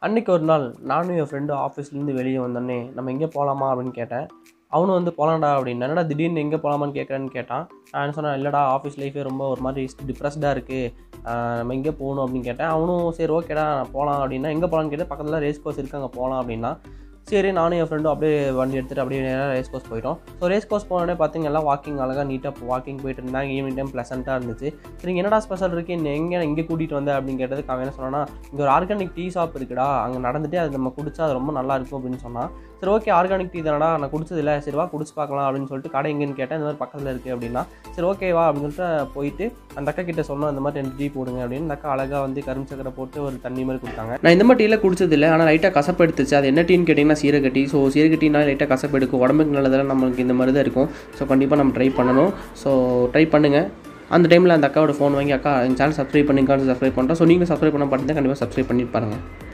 அன்றைக்கி ஒரு நாள் நானும் என் ஃப்ரெண்டு ஆஃபீஸ்லேருந்து வெளியே வந்தோடனே நம்ம எங்கே போகலாமா அப்படின்னு கேட்டேன் அவனும் வந்து போகலாம்டா அப்படின்னு என்னடா திடீர்னு எங்கே போகலாமான்னு கேட்குறேன்னு கேட்டான் நான் என்ன சொன்னேன் இல்லைடா ஆஃபீஸ் லைஃபே ரொம்ப ஒரு மாதிரி டிப்ரெஸ்டாக இருக்குது நம்ம எங்கே போகணும் அப்படின்னு கேட்டேன் அவனும் சரி ஓகேடா போகலாம் அப்படின்னா எங்கே போகலான்னு கேட்டு பக்கத்தில் ரேஸ் கோர்ஸ் இருக்குது அங்கே போகலாம் அப்படின்னா சரி நானும் என் ஃப்ரெண்டும் அப்படியே வண்டி எடுத்துகிட்டு அப்படியே நேராக ரேஸ் கோர்ஸ் போயிட்டோம் ஸோ ரேஸ் கோர்ஸ் போனோடனே பார்த்தீங்க எல்லாம் வாக்கிங் அழகாக நீட்டாக வாக்கிங் போயிட்டு இருந்தாங்க ஈவினிங் டைம் ப்ளசண்ட்டாக இருந்துச்சு சரி என்னடா ஸ்பெஷல் இருக்குது இன்னும் எங்கே இங்கே கூட்டிகிட்டு வந்த அப்படின்னு கேட்டதுக்கு அவன் என்ன சொன்னான்னா இங்கே ஒரு ஆர்கானிக் டீ ஷாப் இருக்குடா அங்கே நடந்துட்டு அது நம்ம குடிச்சா அது ரொம்ப நல்லா இருக்கும் அப்படின்னு சொன்னான் சரி ஓகே ஆர்கானிக் டீ தானடா நான் குடிச்சதில்ல சரி வா குடிச்சு பார்க்கலாம் அப்படின்னு சொல்லிட்டு கடை எங்கேன்னு கேட்டேன் இந்த மாதிரி பக்கத்தில் இருக்குது அப்படின்னா சரி ஓகே வா அப்படின்னு சொல்லிட்டு போயிட்டு அந்த அக்கா கிட்ட சொன்னோம் இந்த மாதிரி ரெண்டு டீ போடுங்க அப்படின்னு அந்த அக்கா அழகாக வந்து கரும்பு சக்கரை போட்டு ஒரு தண்ணி மாதிரி கொடுத்தாங்க நான் இந்த மாதிரி டீயில் குடிச்சதில்லை ஆனால் லைட்டாக கசப்பு எடுத்துச்சு அது என்ன டீன்னு கேட்டிங்கன்னா சீரக டீ ஸோ சீரக டீனா லைட்டாக கசப்பு எடுக்கும் உடம்புக்கு நல்லதெல்லாம் நம்மளுக்கு இந்த மாதிரி தான் இருக்கும் ஸோ கண்டிப்பாக நம்ம ட்ரை பண்ணணும் ஸோ ட்ரை பண்ணுங்கள் அந்த டைமில் அந்த அக்காவோட ஃபோன் வாங்கி அக்கா எங்கள் சேனல் சப்ஸ்கிரைப் பண்ணிக்கான்னு சப்ஸ்கிரைப் பண்ணுறோம் ஸோ நீங்கள் சப்ஸ்கிரைப் பண்ண பார்த்தீங்கன்னா கண்டிப்பாக சப்ஸ்கிரைப் பண்ணிட்டு பாருங்கள்